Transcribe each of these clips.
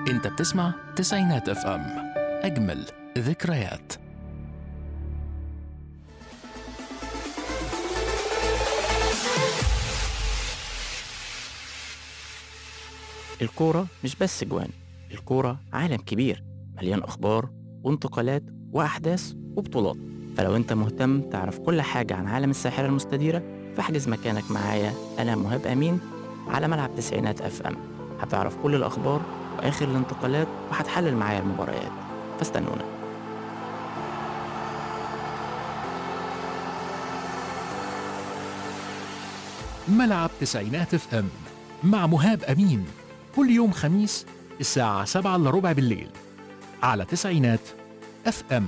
انت بتسمع تسعينات اف ام اجمل ذكريات الكورة مش بس جوان الكورة عالم كبير مليان أخبار وانتقالات وأحداث وبطولات فلو أنت مهتم تعرف كل حاجة عن عالم الساحرة المستديرة فاحجز مكانك معايا أنا مهاب أمين على ملعب تسعينات أف أم هتعرف كل الأخبار وآخر الانتقالات وهتحلل معايا المباريات فاستنونا ملعب تسعينات اف ام مع مهاب امين كل يوم خميس الساعة 7 الا ربع بالليل على تسعينات اف ام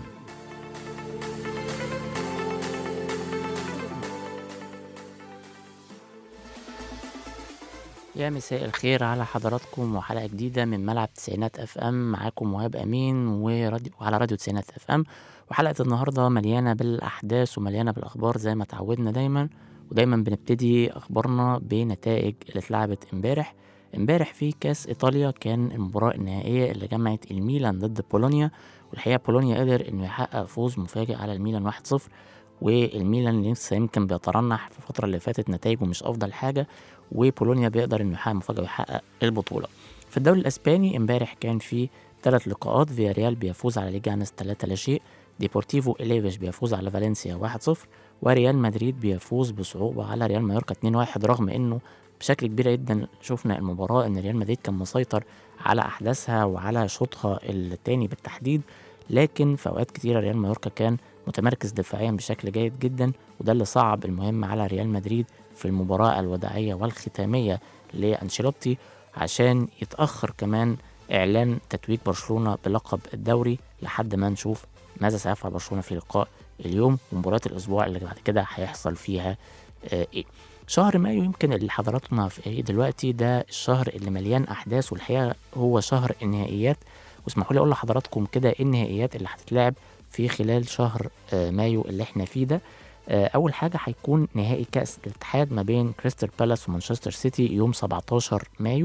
يا مساء الخير على حضراتكم وحلقة جديدة من ملعب تسعينات اف ام معاكم مهاب امين وراديو وعلى راديو تسعينات اف ام وحلقة النهاردة مليانة بالاحداث ومليانة بالاخبار زي ما تعودنا دايما ودايما بنبتدي اخبارنا بنتائج اللي اتلعبت امبارح امبارح في كاس ايطاليا كان المباراة النهائية اللي جمعت الميلان ضد بولونيا والحقيقة بولونيا قدر انه يحقق فوز مفاجئ على الميلان 1-0 والميلان لسه يمكن بيترنح في الفترة اللي فاتت نتائجه مش أفضل حاجة وبولونيا بيقدر إنه يحقق مفاجأة ويحقق البطولة. في الدوري الأسباني امبارح كان في ثلاث لقاءات فياريال بيفوز على ليجانس 3 لا شيء ديبورتيفو إليفيش بيفوز على فالنسيا 1-0 وريال مدريد بيفوز بصعوبة على ريال مايوركا 2-1 رغم إنه بشكل كبير جدا شفنا المباراة إن ريال مدريد كان مسيطر على أحداثها وعلى شوطها التاني بالتحديد لكن في أوقات كتيرة ريال مايوركا كان متمركز دفاعيا بشكل جيد جدا وده اللي صعب المهم على ريال مدريد في المباراة الوداعية والختامية لأنشيلوتي عشان يتأخر كمان إعلان تتويج برشلونة بلقب الدوري لحد ما نشوف ماذا سيفعل برشلونة في لقاء اليوم ومباراة الأسبوع اللي بعد كده هيحصل فيها آه إيه شهر مايو يمكن اللي حضراتنا في إيه دلوقتي ده الشهر اللي مليان أحداث والحقيقة هو شهر النهائيات واسمحوا لي أقول لحضراتكم كده إيه النهائيات اللي هتتلعب في خلال شهر آه مايو اللي احنا فيه ده آه اول حاجه هيكون نهائي كاس الاتحاد ما بين كريستال بالاس ومانشستر سيتي يوم 17 مايو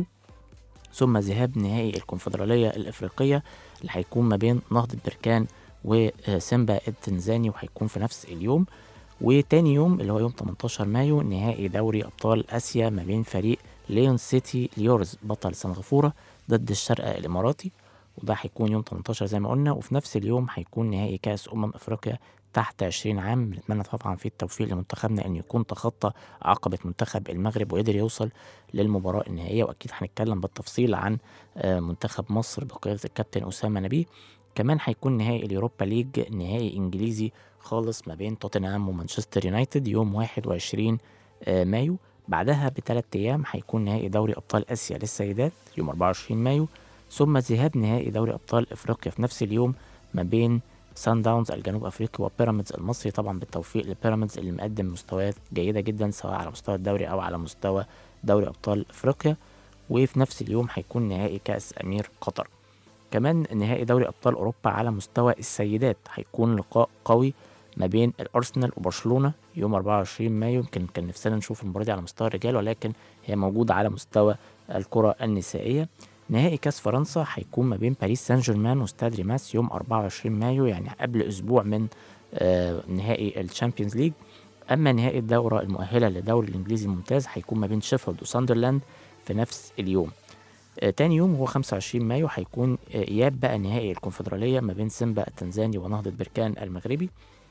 ثم ذهاب نهائي الكونفدراليه الافريقيه اللي هيكون ما بين نهضه بركان وسيمبا التنزاني وهيكون في نفس اليوم وتاني يوم اللي هو يوم 18 مايو نهائي دوري ابطال اسيا ما بين فريق ليون سيتي ليورز بطل سنغافوره ضد الشرق الاماراتي وده هيكون يوم 18 زي ما قلنا وفي نفس اليوم هيكون نهائي كاس امم افريقيا تحت 20 عام بنتمنى طبعا في التوفيق لمنتخبنا انه يكون تخطى عقبه منتخب المغرب وقدر يوصل للمباراه النهائيه واكيد هنتكلم بالتفصيل عن منتخب مصر بقياده الكابتن اسامه نبيه كمان هيكون نهائي اليوروبا ليج نهائي انجليزي خالص ما بين توتنهام ومانشستر يونايتد يوم 21 مايو بعدها بثلاث ايام هيكون نهائي دوري ابطال اسيا للسيدات يوم 24 مايو ثم ذهاب نهائي دوري ابطال افريقيا في نفس اليوم ما بين سان داونز الجنوب افريقي وبيراميدز المصري طبعا بالتوفيق لبيراميدز اللي مقدم مستويات جيده جدا سواء على مستوى الدوري او على مستوى دوري ابطال افريقيا وفي نفس اليوم هيكون نهائي كاس امير قطر كمان نهائي دوري ابطال اوروبا على مستوى السيدات هيكون لقاء قوي ما بين الارسنال وبرشلونه يوم 24 مايو يمكن كان نفسنا نشوف المباراه دي على مستوى الرجال ولكن هي موجوده على مستوى الكره النسائيه نهائي كاس فرنسا هيكون ما بين باريس سان جيرمان واستاد ريماس يوم 24 مايو يعني قبل اسبوع من آه نهائي الشامبيونز ليج اما نهائي الدوره المؤهله للدوري الانجليزي الممتاز هيكون ما بين شيفيلد وساندرلاند في نفس اليوم آه تاني يوم هو 25 مايو هيكون آه اياب بقى نهائي الكونفدراليه ما بين سيمبا التنزاني ونهضه بركان المغربي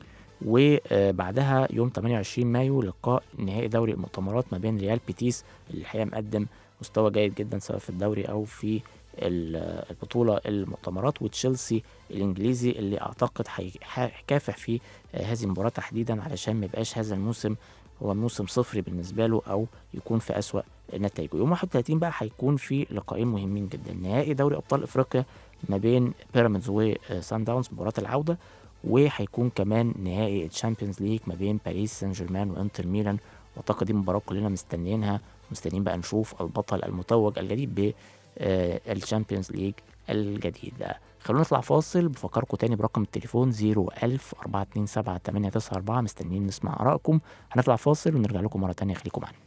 وبعدها يوم 28 مايو لقاء نهائي دوري المؤتمرات ما بين ريال بيتيس اللي الحقيقه مقدم مستوى جيد جدا سواء في الدوري او في البطوله المؤتمرات وتشيلسي الانجليزي اللي اعتقد هيكافح في هذه المباراه تحديدا علشان ما يبقاش هذا الموسم هو موسم صفري بالنسبه له او يكون في اسوا نتائجه يوم 31 بقى هيكون في لقاءين مهمين جدا نهائي دوري ابطال افريقيا ما بين بيراميدز وسان داونز مباراه العوده وهيكون كمان نهائي الشامبيونز ليج ما بين باريس سان جيرمان وانتر ميلان واعتقد دي مباراه كلنا مستنيينها مستنيين بقى نشوف البطل المتوج الجديد بالشامبيونز ليج الجديد خلونا نطلع فاصل بفكركم تاني برقم التليفون 01000 427 894 مستنيين نسمع ارائكم هنطلع فاصل ونرجع لكم مره تانية خليكم معانا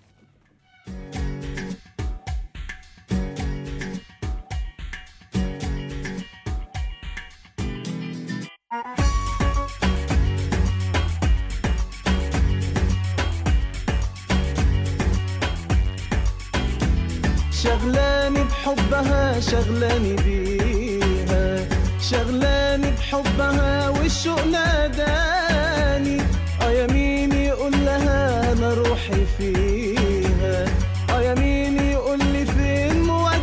شغلاني بحبها شغلاني بيها شغلاني بحبها والشوق ناداني اه يمين يقول لها انا روحي فيها اه يمين يقول لي فين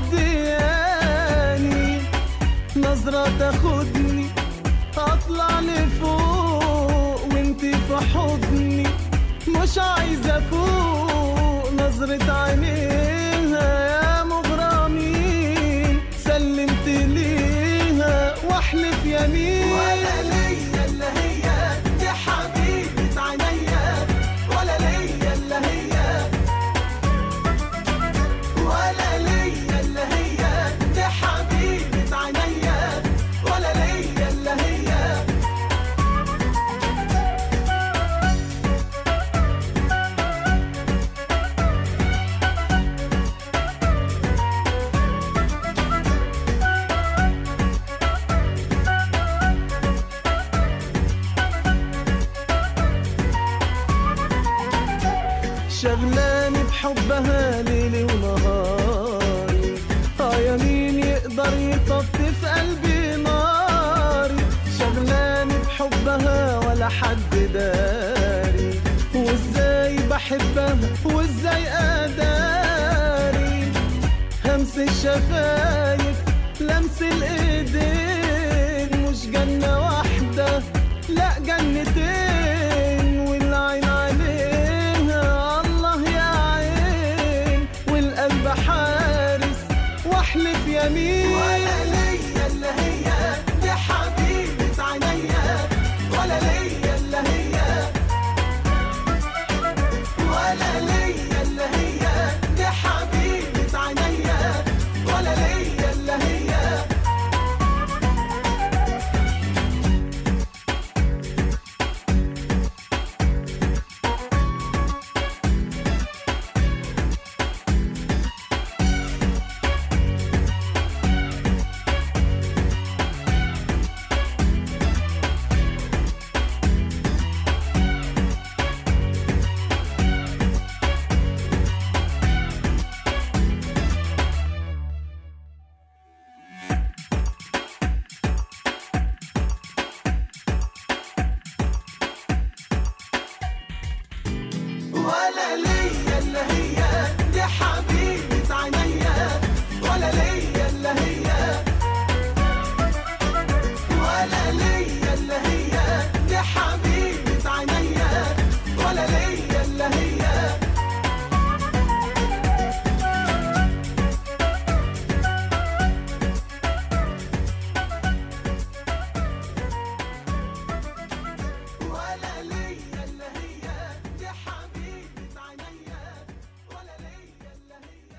مودياني نظرة تاخدني اطلع لفوق وانتي في حضني مش عايزة فوق نظرة عينيها يا مغرمين سلمت ليها واحلف يمين ولا ليا الا هي دي حبيبة عينيا ولا ليا الا هي ولا ليا الا هي دي حبيبة عينيا ولا ليا الا هي شغلاني بحبها ليلي ونهاري اه يمين يقدر يطفي في قلبي ناري شغلاني بحبها ولا حد داري وازاي بحبها وازاي اداري همس الشفايف لمس الايدين مش جنة واحدة لا جنتين والعين عليها الله يا عين والقلب حارس واحلف يمين ولا ليا الا هي دي حبيبة عينيا ولا ليا الا هي ولا ليا الا هي دي حبيبة عينيا ولا ليا الا هي ولا ليا الا هي دي حبيبة عينيا ولا ليا الا هي ولا ليا الا هي دي حبيبة عينيا ولا ليا الا هي ولا ليا الا هي دي حبيبة عينيا ولا ليا الا هي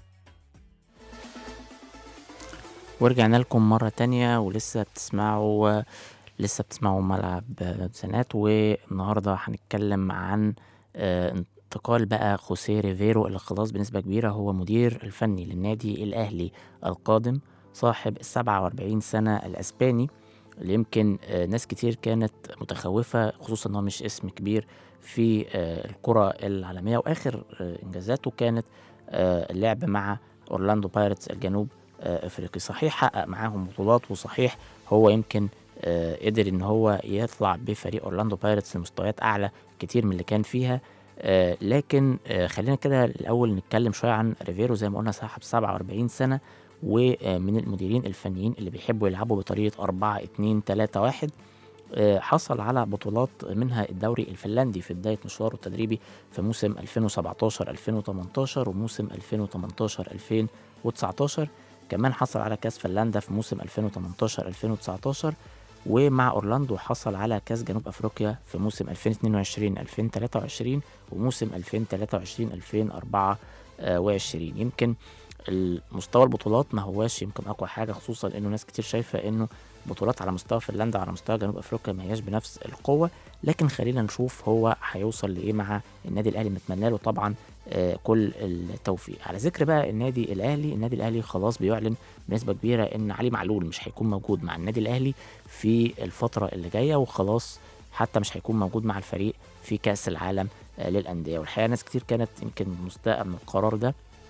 ورجعنا لكم مرة تانية ولسه بتسمعوا لسه بتسمعوا ملعب سنات والنهاردة هنتكلم عن آه، انتقال بقى خوسيه ريفيرو اللي خلاص بنسبة كبيرة هو مدير الفني للنادي الأهلي القادم صاحب السبعة وأربعين سنة الأسباني اللي يمكن آه، ناس كتير كانت متخوفة خصوصا إنه مش اسم كبير في آه، الكرة العالمية وآخر آه، إنجازاته كانت آه، اللعب مع أورلاندو بايرتس الجنوب آه، افريقي صحيح حقق معاهم بطولات وصحيح هو يمكن آه، قدر ان هو يطلع بفريق اورلاندو بايرتس لمستويات اعلى كتير من اللي كان فيها آه، لكن آه، خلينا كده الاول نتكلم شويه عن ريفيرو زي ما قلنا صاحب 47 سنه ومن المديرين الفنيين اللي بيحبوا يلعبوا بطريقه 4 2 3 1 آه، حصل على بطولات منها الدوري الفنلندي في بداية مشواره التدريبي في موسم 2017 2018 وموسم 2018 2019 كمان حصل على كاس فنلندا في موسم 2018 2019 ومع اورلاندو حصل على كاس جنوب افريقيا في موسم 2022 2023 وموسم 2023 2024 يمكن المستوى البطولات ما هواش يمكن اقوى حاجه خصوصا انه ناس كتير شايفه انه بطولات على مستوى فنلندا وعلى مستوى جنوب افريقيا ما هياش بنفس القوه لكن خلينا نشوف هو هيوصل لايه مع النادي الاهلي نتمنى له طبعا آه، كل التوفيق على ذكر بقى النادي الاهلي النادي الاهلي خلاص بيعلن بنسبه كبيره ان علي معلول مش هيكون موجود مع النادي الاهلي في الفتره اللي جايه وخلاص حتى مش هيكون موجود مع الفريق في كاس العالم آه، للانديه والحقيقه ناس كتير كانت يمكن مستاءه من القرار ده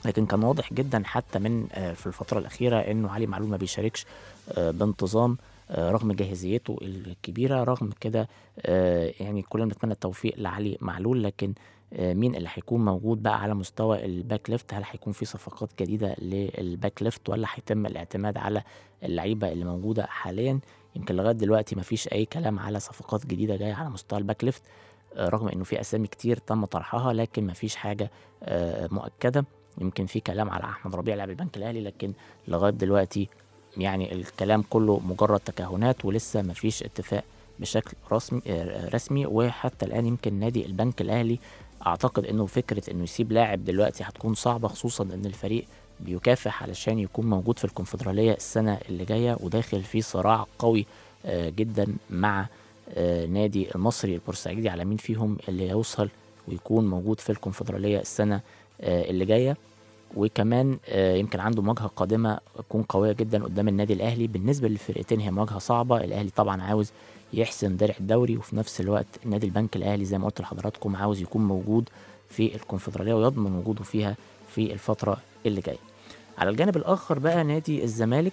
لكن كان واضح جدا حتى من آه، في الفتره الاخيره انه علي معلول ما بيشاركش آه، بانتظام آه، رغم جاهزيته الكبيره رغم كده آه، يعني كلنا بنتمنى التوفيق لعلي معلول لكن آه، مين اللي هيكون موجود بقى على مستوى الباك ليفت هل هيكون في صفقات جديده للباك ليفت ولا هيتم الاعتماد على اللعيبه اللي موجوده حاليا يمكن لغايه دلوقتي ما فيش اي كلام على صفقات جديده جايه على مستوى الباك ليفت آه، رغم انه في اسامي كتير تم طرحها لكن ما فيش حاجه آه، مؤكده يمكن في كلام على احمد ربيع لاعب البنك الاهلي لكن لغايه دلوقتي يعني الكلام كله مجرد تكهنات ولسه ما فيش اتفاق بشكل رسمي آه، رسمي وحتى الان يمكن نادي البنك الاهلي اعتقد انه فكره انه يسيب لاعب دلوقتي هتكون صعبه خصوصا ان الفريق بيكافح علشان يكون موجود في الكونفدراليه السنه اللي جايه وداخل في صراع قوي آه، جدا مع آه، نادي المصري البورسعيدي على مين فيهم اللي يوصل ويكون موجود في الكونفدراليه السنه آه، اللي جايه وكمان آه، يمكن عنده مواجهه قادمه تكون قويه جدا قدام النادي الاهلي بالنسبه للفرقتين هي مواجهه صعبه الاهلي طبعا عاوز يحسم درع الدوري وفي نفس الوقت نادي البنك الاهلي زي ما قلت لحضراتكم عاوز يكون موجود في الكونفدراليه ويضمن وجوده فيها في الفتره اللي جايه على الجانب الاخر بقى نادي الزمالك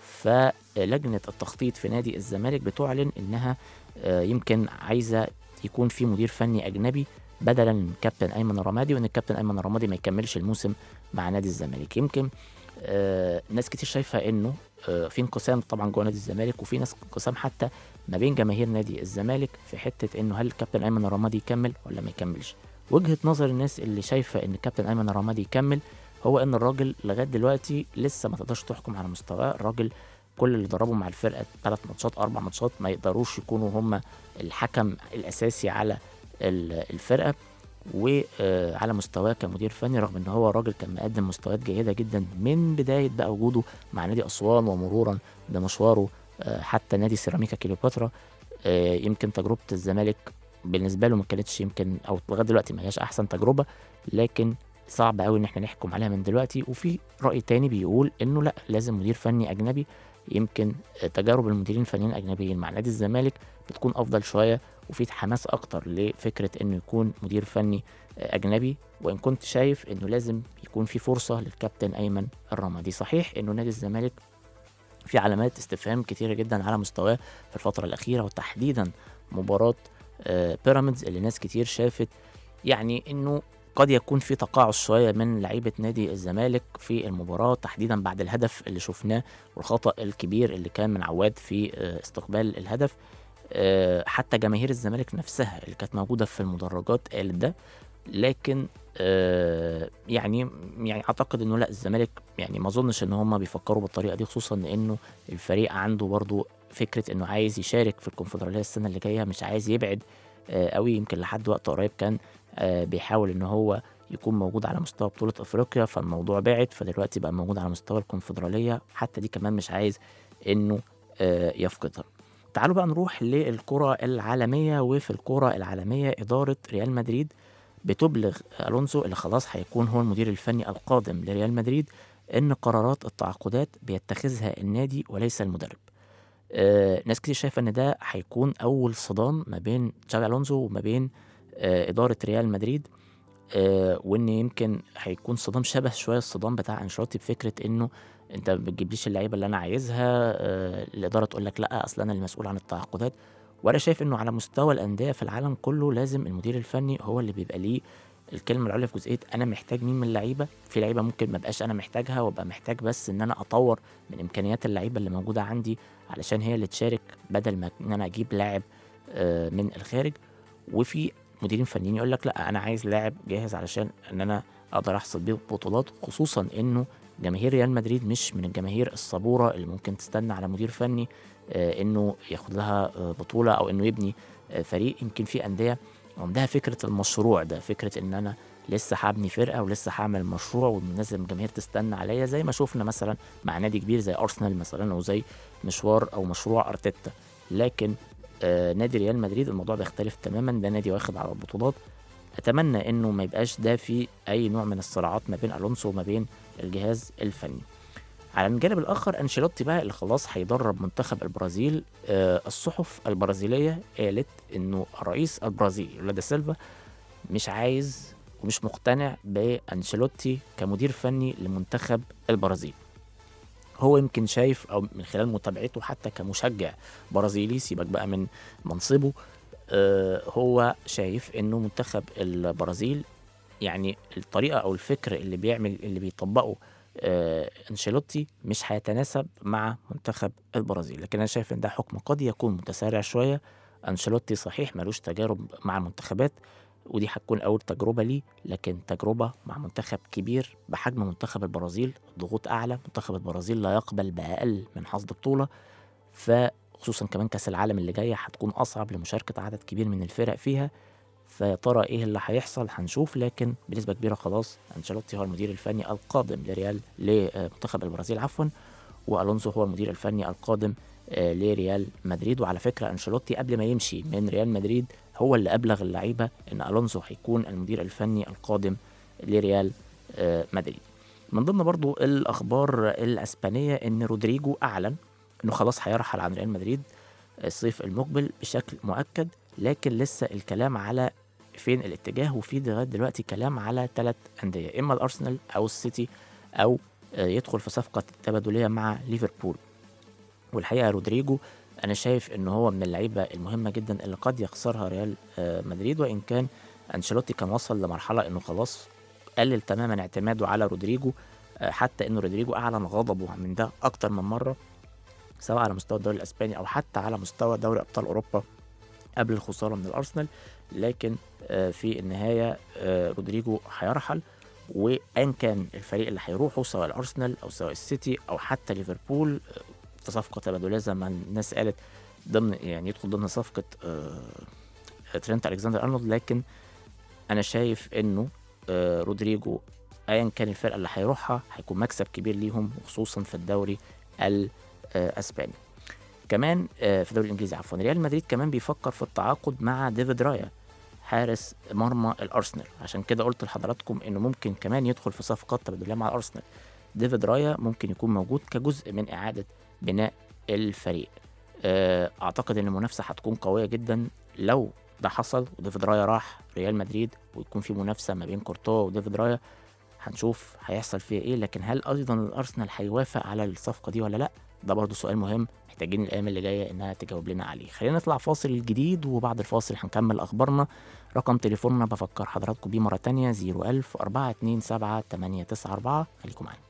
فلجنه التخطيط في نادي الزمالك بتعلن انها آه، يمكن عايزه يكون في مدير فني اجنبي بدلا من كابتن ايمن الرمادي وان الكابتن ايمن الرمادي ما يكملش الموسم مع نادي الزمالك يمكن آه ناس كتير شايفه انه آه في انقسام طبعا جوه نادي الزمالك وفي ناس انقسام حتى ما بين جماهير نادي الزمالك في حته انه هل الكابتن ايمن الرمادي يكمل ولا ما يكملش وجهه نظر الناس اللي شايفه ان الكابتن ايمن الرمادي يكمل هو ان الراجل لغايه دلوقتي لسه ما تقدرش تحكم على مستواه الراجل كل اللي دربوا مع الفرقه ثلاث ماتشات اربع ماتشات ما يقدروش يكونوا هم الحكم الاساسي على ال- الفرقه وعلى مستواه كمدير فني رغم ان هو راجل كان مقدم مستويات جيده جدا من بدايه بقى وجوده مع نادي اسوان ومرورا بمشواره آه، حتى نادي سيراميكا كليوباترا آه، يمكن تجربه الزمالك بالنسبه له ما كانتش يمكن او لغايه دلوقتي ما هياش احسن تجربه لكن صعب قوي ان احنا نحكم عليها من دلوقتي وفي راي تاني بيقول انه لا لازم مدير فني اجنبي يمكن آه، تجارب المديرين الفنيين الاجنبيين مع نادي الزمالك بتكون افضل شويه وفي حماس اكتر لفكره انه يكون مدير فني آه، اجنبي وان كنت شايف انه لازم يكون في فرصه للكابتن ايمن الرمادي صحيح انه نادي الزمالك في علامات استفهام كتيره جدا على مستواه في الفتره الاخيره وتحديدا مباراه آه، بيراميدز اللي ناس كتير شافت يعني انه قد يكون في تقاعس شويه من لعيبه نادي الزمالك في المباراه تحديدا بعد الهدف اللي شفناه والخطا الكبير اللي كان من عواد في آه، استقبال الهدف آه، حتى جماهير الزمالك نفسها اللي كانت موجوده في المدرجات قالت ده لكن آه، يعني يعني اعتقد انه لا الزمالك يعني ما اظنش ان هم بيفكروا بالطريقه دي خصوصا انه الفريق عنده برضو فكره انه عايز يشارك في الكونفدراليه السنه اللي جايه مش عايز يبعد آه، قوي يمكن لحد وقت قريب كان آه، بيحاول ان هو يكون موجود على مستوى بطوله افريقيا فالموضوع بعد فدلوقتي بقى موجود على مستوى الكونفدراليه حتى دي كمان مش عايز انه آه، يفقدها تعالوا بقى نروح للكرة العالمية وفي الكرة العالمية إدارة ريال مدريد بتبلغ ألونسو اللي خلاص هيكون هو المدير الفني القادم لريال مدريد إن قرارات التعاقدات بيتخذها النادي وليس المدرب آه ناس كتير شايفة إن ده هيكون أول صدام ما بين تشابي ألونسو وما بين آه إدارة ريال مدريد آه وإن يمكن هيكون صدام شبه شوية الصدام بتاع أنشيلوتي بفكرة إنه انت ما بتجيبليش اللعيبه اللي انا عايزها آه، الاداره تقول لك لا اصل انا المسؤول عن التعاقدات وانا شايف انه على مستوى الانديه في العالم كله لازم المدير الفني هو اللي بيبقى ليه الكلمه العليا في جزئيه انا محتاج مين من اللعيبه في لعيبه ممكن ما بقاش انا محتاجها وابقى محتاج بس ان انا اطور من امكانيات اللعيبه اللي موجوده عندي علشان هي اللي تشارك بدل ما ان انا اجيب لاعب آه، من الخارج وفي مديرين فنيين يقول لك لا انا عايز لاعب جاهز علشان ان انا اقدر احصل بيه بطولات خصوصا انه جماهير ريال مدريد مش من الجماهير الصبوره اللي ممكن تستنى على مدير فني آه، انه ياخد لها آه، بطوله او انه يبني آه، فريق يمكن في انديه عندها فكره المشروع ده فكره ان انا لسه هبني فرقه ولسه هعمل مشروع ولازم الجماهير تستنى عليا زي ما شفنا مثلا مع نادي كبير زي ارسنال مثلا او زي مشوار او مشروع ارتيتا لكن آه نادي ريال مدريد الموضوع بيختلف تماما ده نادي واخد على البطولات اتمنى انه ما يبقاش ده في اي نوع من الصراعات ما بين الونسو وما بين الجهاز الفني على الجانب الاخر انشيلوتي بقى اللي خلاص هيدرب منتخب البرازيل آه الصحف البرازيليه قالت انه رئيس البرازيل لولا دا سيلفا مش عايز ومش مقتنع بانشيلوتي كمدير فني لمنتخب البرازيل هو يمكن شايف او من خلال متابعته حتى كمشجع برازيلي سيبك بقى من منصبه آه، هو شايف انه منتخب البرازيل يعني الطريقه او الفكر اللي بيعمل اللي بيطبقه آه، انشيلوتي مش هيتناسب مع منتخب البرازيل لكن انا شايف ان ده حكم قد يكون متسارع شويه انشيلوتي صحيح ملوش تجارب مع المنتخبات ودي هتكون اول تجربه ليه لكن تجربه مع منتخب كبير بحجم منتخب البرازيل ضغوط اعلى منتخب البرازيل لا يقبل باقل من حصد بطوله فخصوصا كمان كاس العالم اللي جايه هتكون اصعب لمشاركه عدد كبير من الفرق فيها فيا ترى ايه اللي هيحصل هنشوف لكن بنسبه كبيره خلاص انشيلوتي هو المدير الفني القادم لريال لمنتخب البرازيل عفوا والونزو هو المدير الفني القادم آه، لريال مدريد وعلى فكره انشيلوتي قبل ما يمشي من ريال مدريد هو اللي ابلغ اللعيبه ان الونزو هيكون المدير الفني القادم لريال آه، مدريد من ضمن برضو الاخبار الاسبانيه ان رودريجو اعلن انه خلاص هيرحل عن ريال مدريد الصيف المقبل بشكل مؤكد لكن لسه الكلام على فين الاتجاه وفي لغايه دلوقتي كلام على ثلاث انديه اما الارسنال او السيتي او آه، يدخل في صفقه تبادليه مع ليفربول والحقيقه رودريجو انا شايف ان هو من اللعيبه المهمه جدا اللي قد يخسرها ريال آه، مدريد وان كان انشيلوتي كان وصل لمرحله انه خلاص قلل تماما اعتماده على رودريجو آه، حتى ان رودريجو اعلن غضبه من ده اكتر من مره سواء على مستوى الدوري الاسباني او حتى على مستوى دوري ابطال اوروبا قبل الخساره من الارسنال لكن آه، في النهايه آه، رودريجو هيرحل وان كان الفريق اللي هيروحه سواء الارسنال او سواء السيتي او حتى ليفربول آه، في صفقه تبادليه زي ما الناس قالت ضمن يعني يدخل ضمن صفقه آه، ترينت الكسندر ارنولد لكن انا شايف انه آه، رودريجو ايا كان الفرقه اللي هيروحها هيكون مكسب كبير ليهم وخصوصا في الدوري الاسباني كمان آه، في الدوري الانجليزي عفوا ريال مدريد كمان بيفكر في التعاقد مع ديفيد رايا حارس مرمى الارسنال عشان كده قلت لحضراتكم انه ممكن كمان يدخل في صفقات تبادليه مع الارسنال ديفيد رايا ممكن يكون موجود كجزء من اعاده بناء الفريق آه، اعتقد ان المنافسه هتكون قويه جدا لو ده حصل وديفيد رايا راح ريال مدريد ويكون في منافسه ما بين كورتوا وديفيد رايا هنشوف هيحصل فيها ايه لكن هل ايضا الارسنال هيوافق على الصفقه دي ولا لا ده برضو سؤال مهم محتاجين الايام اللي جايه انها تجاوب لنا عليه خلينا نطلع فاصل جديد وبعد الفاصل هنكمل اخبارنا رقم تليفوننا بفكر حضراتكم بيه مره تانية 01000 427 894 خليكم معانا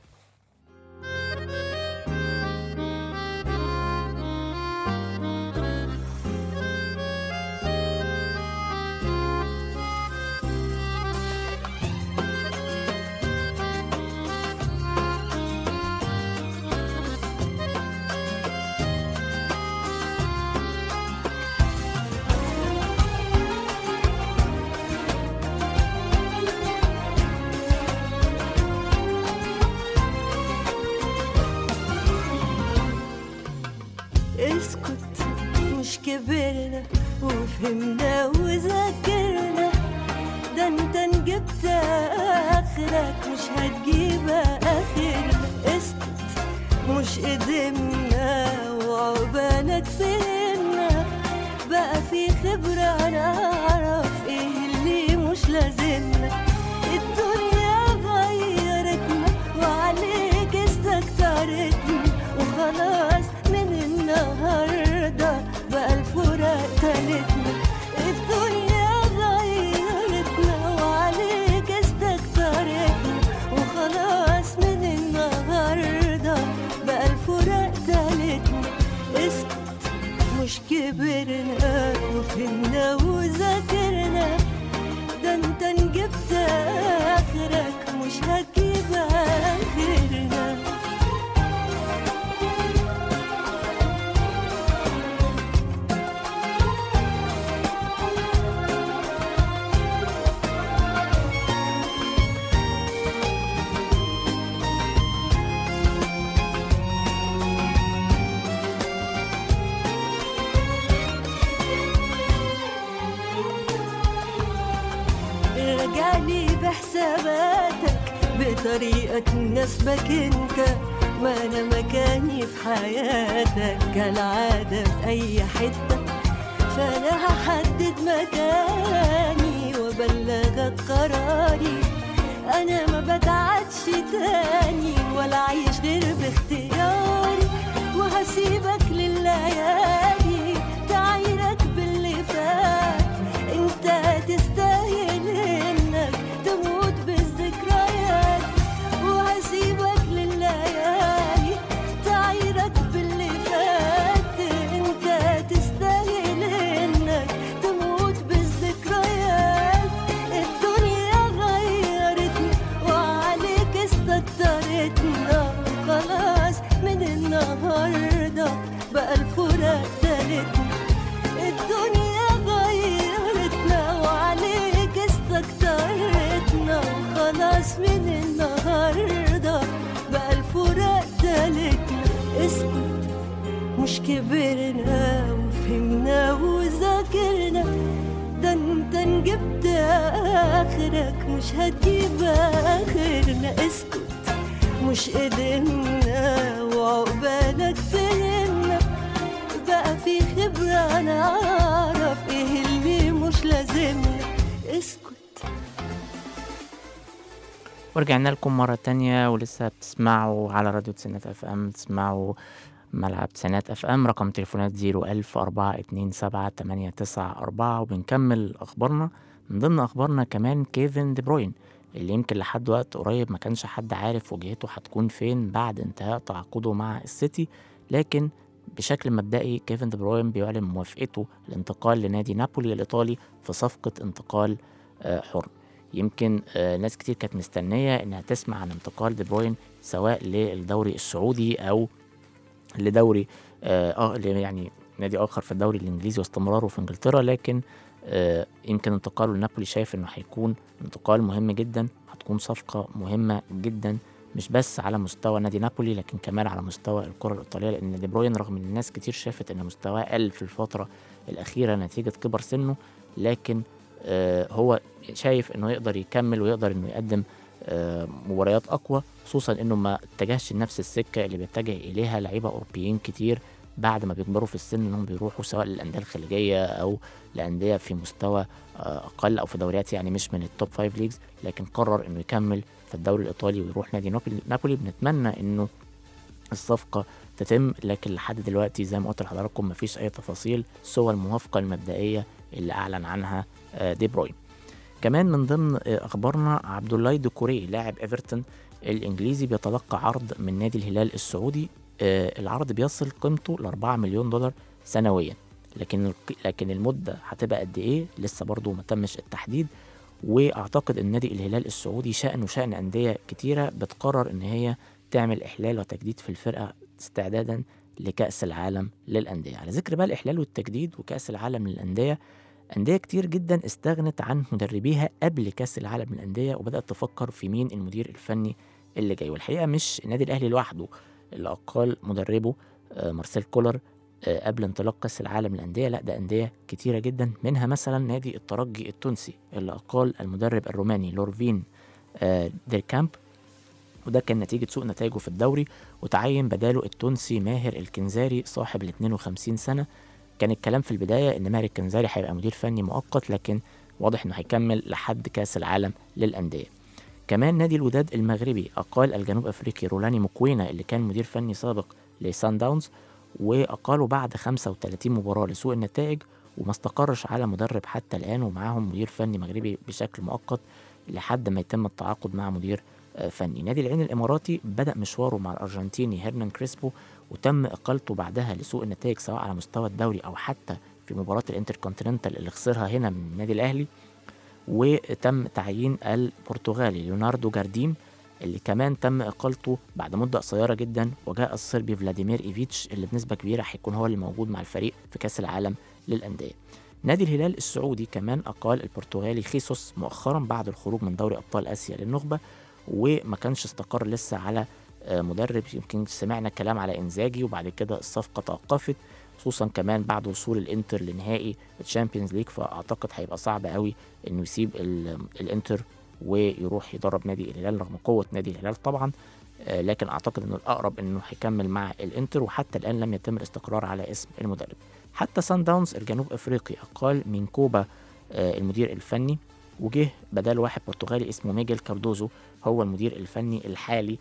اسكت مش كبرنا وفهمنا وذاكرنا ده انت نجبت اخرك مش هتجيب اخرنا اسكت مش قدمنا وعقبالك فهمنا بقى في خبرة نعرف ايه اللي مش لازمنا الدنيا غيرتنا وعليك استكترتنا وخلاص من النهاردة بقى الفراق تالتنا الدنيا غيرتنا وعليك استكترتنا وخلاص من النهاردة بقى الفراق تالتنا اسكت مش كبرنا وفهمنا وذاكرنا ده انت نجبت اخرك مش هتجيب اخرنا رجعلي بحساباتك بطريقة تناسبك انت ما انا مكاني في حياتك كالعادة في اي حتة فانا هحدد مكاني وابلغك قراري انا ما بتعدش تاني ولا عايش غير باختياري وهسيبك لليالي تعيرك باللي فات انت تستاهل انك تموت بالذكريات وهسيبك لليالي تعيرك باللي فات انت تستاهل انك تموت بالذكريات الدنيا غيرتني وعليك استكترتنا خلاص من النهارده بقى الفراق تالتنا الدنيا غيرتنا وعليك استكترتنا وخلاص من النهارده بقى الفراق تالتنا اسكت مش كبرنا وفهمنا وذاكرنا ده انت جبت اخرك مش هتجيب اخرنا اسكت مش قدرنا وعقبالك فهمنا بقى في خبرة نعرف ايه اللي مش لازمنا اسكت ورجعنا لكم مرة تانية ولسه بتسمعوا على راديو تسعينات اف ام بتسمعوا ملعب تسعينات اف ام رقم تليفونات زيرو ألف أربعة اتنين سبعة تمانية تسعة أربعة وبنكمل أخبارنا من ضمن أخبارنا كمان كيفن دي بروين اللي يمكن لحد وقت قريب ما كانش حد عارف وجهته هتكون فين بعد انتهاء تعاقده مع السيتي لكن بشكل مبدئي كيفن دي بروين بيعلن موافقته الانتقال لنادي نابولي الإيطالي في صفقة انتقال آه، حر يمكن آه، ناس كتير كانت مستنية إنها تسمع عن انتقال دي بروين سواء للدوري السعودي أو لدوري آه آه، ل- يعني نادي آخر في الدوري الإنجليزي واستمراره في إنجلترا لكن آه يمكن انتقاله لنابولي شايف إنه هيكون انتقال مهم جدا هتكون صفقة مهمة جدا مش بس على مستوى نادي نابولي لكن كمان على مستوى الكرة الإيطالية لأن دي بروين رغم إن الناس كتير شافت إن مستواه قل في الفترة الأخيرة نتيجة كبر سنه لكن آه هو شايف إنه يقدر يكمل ويقدر إنه يقدم آه مباريات أقوى خصوصا إنه ما اتجهش لنفس السكة اللي بيتجه إليها لعيبة أوروبيين كتير بعد ما بيكبروا في السن إنهم بيروحوا سواء للأندية الخليجية أو لأندية في مستوى آه، أقل أو في دوريات يعني مش من التوب فايف ليجز لكن قرر إنه يكمل في الدوري الإيطالي ويروح نادي نابولي نابولي بنتمنى إنه الصفقة تتم لكن لحد دلوقتي زي ما قلت لحضراتكم مفيش أي تفاصيل سوى الموافقة المبدئية اللي أعلن عنها آه، دي بروين كمان من ضمن آه، أخبارنا عبد الله ديكوري لاعب إيفرتون الإنجليزي بيتلقى عرض من نادي الهلال السعودي آه، العرض بيصل قيمته ل 4 مليون دولار سنويا لكن الق- لكن المدة هتبقى قد إيه لسه برضو ما تمش التحديد واعتقد ان نادي الهلال السعودي شأنه شأن أندية كتيرة بتقرر ان هي تعمل إحلال وتجديد في الفرقة استعدادا لكأس العالم للأندية على ذكر بقى الإحلال والتجديد وكأس العالم للأندية أندية كتير جدا استغنت عن مدربيها قبل كأس العالم للأندية وبدأت تفكر في مين المدير الفني اللي جاي والحقيقة مش النادي الأهلي لوحده اللي أقال مدربه آه، مارسيل كولر آه، قبل انطلاق كأس العالم للأندية لا ده أندية كتيرة جدا منها مثلا نادي الترجي التونسي اللي أقال المدرب الروماني لورفين آه، ديركامب وده كان نتيجة سوء نتائجه في الدوري وتعين بداله التونسي ماهر الكنزاري صاحب ال 52 سنة كان الكلام في البداية إن ماهر الكنزاري هيبقى مدير فني مؤقت لكن واضح إنه هيكمل لحد كأس العالم للأندية كمان نادي الوداد المغربي أقال الجنوب أفريقي رولاني مكوينة اللي كان مدير فني سابق لسان داونز وأقالوا بعد 35 مباراة لسوء النتائج وما استقرش على مدرب حتى الآن ومعاهم مدير فني مغربي بشكل مؤقت لحد ما يتم التعاقد مع مدير آه، فني نادي العين الإماراتي بدأ مشواره مع الأرجنتيني هيرنان كريسبو وتم إقالته بعدها لسوء النتائج سواء على مستوى الدوري أو حتى في مباراة الانتركونتيننتال اللي خسرها هنا من النادي الأهلي وتم تعيين البرتغالي ليوناردو جارديم اللي كمان تم اقالته بعد مده قصيره جدا وجاء الصربي فلاديمير ايفيتش اللي بنسبه كبيره هيكون هو اللي موجود مع الفريق في كاس العالم للانديه نادي الهلال السعودي كمان اقال البرتغالي خيسوس مؤخرا بعد الخروج من دوري ابطال اسيا للنخبه وما كانش استقر لسه على آه، مدرب يمكن سمعنا كلام على انزاجي وبعد كده الصفقه توقفت خصوصا كمان بعد وصول الانتر لنهائي الشامبيونز ليج فاعتقد هيبقى صعب قوي انه يسيب ال- الانتر ويروح يدرب نادي الهلال رغم قوه نادي الهلال طبعا آه، لكن اعتقد انه الاقرب انه هيكمل مع الانتر وحتى الان لم يتم الاستقرار على اسم المدرب حتى سان داونز الجنوب افريقي اقال من كوبا آه، المدير الفني وجه بداله واحد برتغالي اسمه ميجل كاردوزو هو المدير الفني الحالي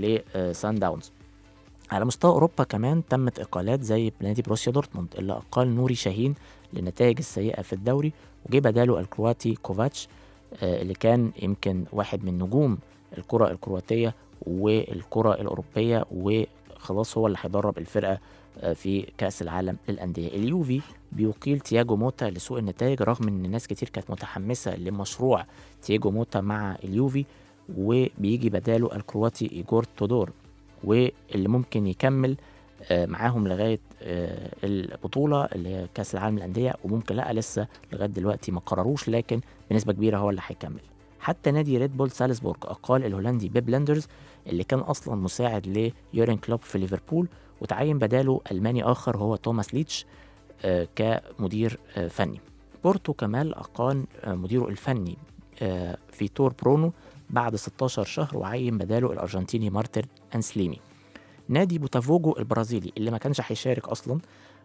لسان داونز على مستوى اوروبا كمان تمت اقالات زي نادي بروسيا دورتموند اللي اقال نوري شاهين للنتائج السيئه في الدوري وجه بداله الكرواتي كوفاتش آه، اللي كان يمكن واحد من نجوم الكره الكرواتيه والكره الاوروبيه وخلاص هو اللي هيدرب الفرقه آه، في كاس العالم للانديه اليوفي بيقيل تياجو موتا لسوء النتائج رغم ان ناس كتير كانت متحمسه لمشروع تياجو موتا مع اليوفي وبيجي بداله الكرواتي ايجور تودور واللي ممكن يكمل آه، معاهم لغايه آه، البطوله اللي هي كاس العالم للانديه وممكن لا لسه لغايه دلوقتي ما قرروش لكن بنسبه كبيره هو اللي هيكمل حتى نادي ريد بول سالزبورغ اقال الهولندي بيب لاندرز اللي كان اصلا مساعد ليورين كلوب في ليفربول وتعين بداله الماني اخر هو توماس ليتش آه، كمدير آه، فني بورتو كمال اقال آه، مديره الفني آه، في تور برونو بعد 16 شهر وعين بداله الارجنتيني مارتن انسليمي نادي بوتافوجو البرازيلي اللي ما كانش هيشارك اصلا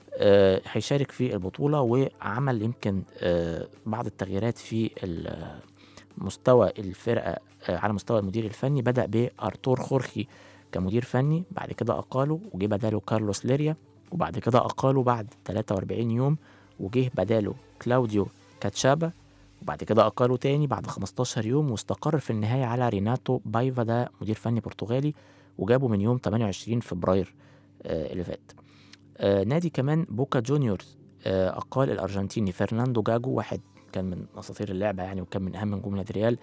آه، هيشارك في البطولة وعمل يمكن آه، بعض التغييرات في ال- مستوى الفرقة آه، على مستوى المدير الفني بدأ بأرتور خورخي كمدير فني بعد كده أقاله وجه بداله كارلوس ليريا وبعد كده أقاله بعد 43 يوم وجه بداله كلاوديو كاتشابا وبعد كده أقاله تاني بعد 15 يوم واستقر في النهاية على ريناتو بايفا ده مدير فني برتغالي وجابه من يوم 28 فبراير آه، اللي فات آه، نادي كمان بوكا جونيورز آه، أقال الأرجنتيني فرناندو جاجو واحد كان من أساطير اللعبة يعني وكان من أهم نجوم نادي ريال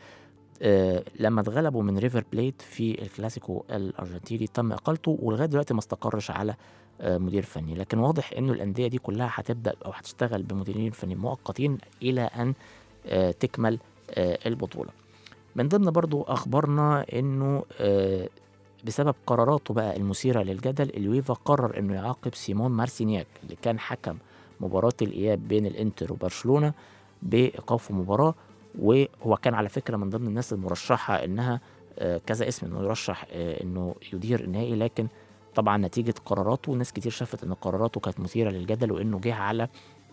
آه، لما اتغلبوا من ريفر بليت في الكلاسيكو الأرجنتيني تم إقالته ولغاية دلوقتي ما استقرش على آه، مدير فني لكن واضح إنه الأندية دي كلها هتبدأ أو هتشتغل بمديرين فنيين مؤقتين إلى أن آه، تكمل آه، البطولة من ضمن برضو أخبارنا إنه آه، بسبب قراراته بقى المثيرة للجدل اليويفا قرر انه يعاقب سيمون مارسينياك اللي كان حكم مباراة الإياب بين الإنتر وبرشلونة بإيقاف مباراة وهو كان على فكرة من ضمن الناس المرشحة إنها آه، كذا اسم إنه يرشح آه، إنه يدير النهائي لكن طبعا نتيجة قراراته ناس كتير شافت إن قراراته كانت مثيرة للجدل وإنه جه على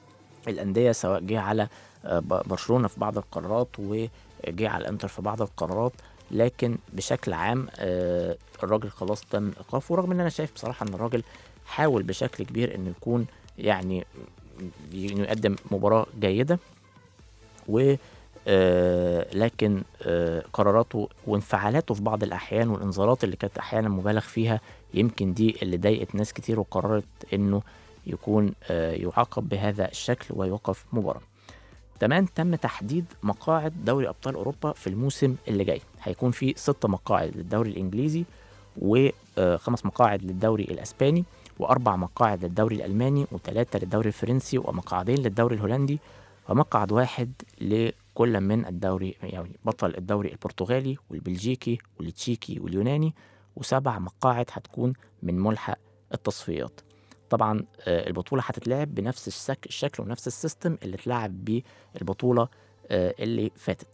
الأندية سواء جه على آه، ب- برشلونة في بعض القرارات وجه على الإنتر في بعض القرارات لكن بشكل عام آه، الراجل خلاص تم ايقافه رغم ان انا شايف بصراحه ان الراجل حاول بشكل كبير انه يكون يعني إنه يقدم مباراه جيده و آه، لكن آه، قراراته وانفعالاته في بعض الاحيان والانذارات اللي كانت احيانا مبالغ فيها يمكن دي اللي ضايقت ناس كتير وقررت انه يكون آه، يعاقب بهذا الشكل ويوقف مباراه كمان تم تحديد مقاعد دوري ابطال اوروبا في الموسم اللي جاي هيكون في ست مقاعد للدوري الانجليزي وخمس مقاعد للدوري الاسباني واربع مقاعد للدوري الالماني وثلاثه للدوري الفرنسي ومقعدين للدوري الهولندي ومقعد واحد لكل من الدوري يعني بطل الدوري البرتغالي والبلجيكي والتشيكي واليوناني وسبع مقاعد هتكون من ملحق التصفيات طبعا آه، البطولة هتتلعب بنفس الشك- الشكل ونفس السيستم اللي اتلعب بيه البطولة آه، اللي فاتت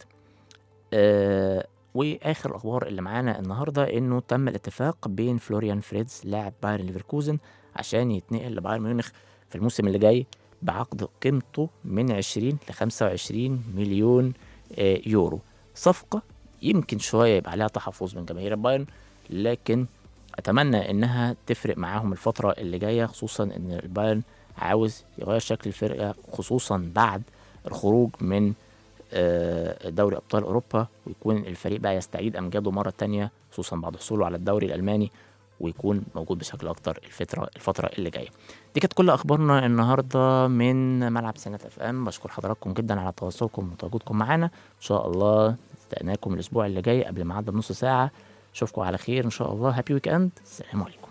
آه، واخر الاخبار اللي معانا النهارده انه تم الاتفاق بين فلوريان فريدز لاعب بايرن ليفركوزن عشان يتنقل لبايرن ميونخ في الموسم اللي جاي بعقد قيمته من 20 ل 25 مليون آه، يورو صفقة يمكن شوية يبقى عليها تحفظ من جماهير بايرن لكن اتمنى انها تفرق معاهم الفتره اللي جايه خصوصا ان البايرن عاوز يغير شكل الفرقه خصوصا بعد الخروج من آه، دوري ابطال اوروبا ويكون الفريق بقى يستعيد امجاده مره تانية خصوصا بعد حصوله على الدوري الالماني ويكون موجود بشكل اكتر الفتره الفتره اللي جايه دي كانت كل اخبارنا النهارده من ملعب سنه اف ام بشكر حضراتكم جدا على تواصلكم وتواجدكم معانا ان شاء الله استناكم الاسبوع اللي جاي قبل ما عدى بنص ساعه اشوفكم على خير ان شاء الله هابي ويك اند السلام عليكم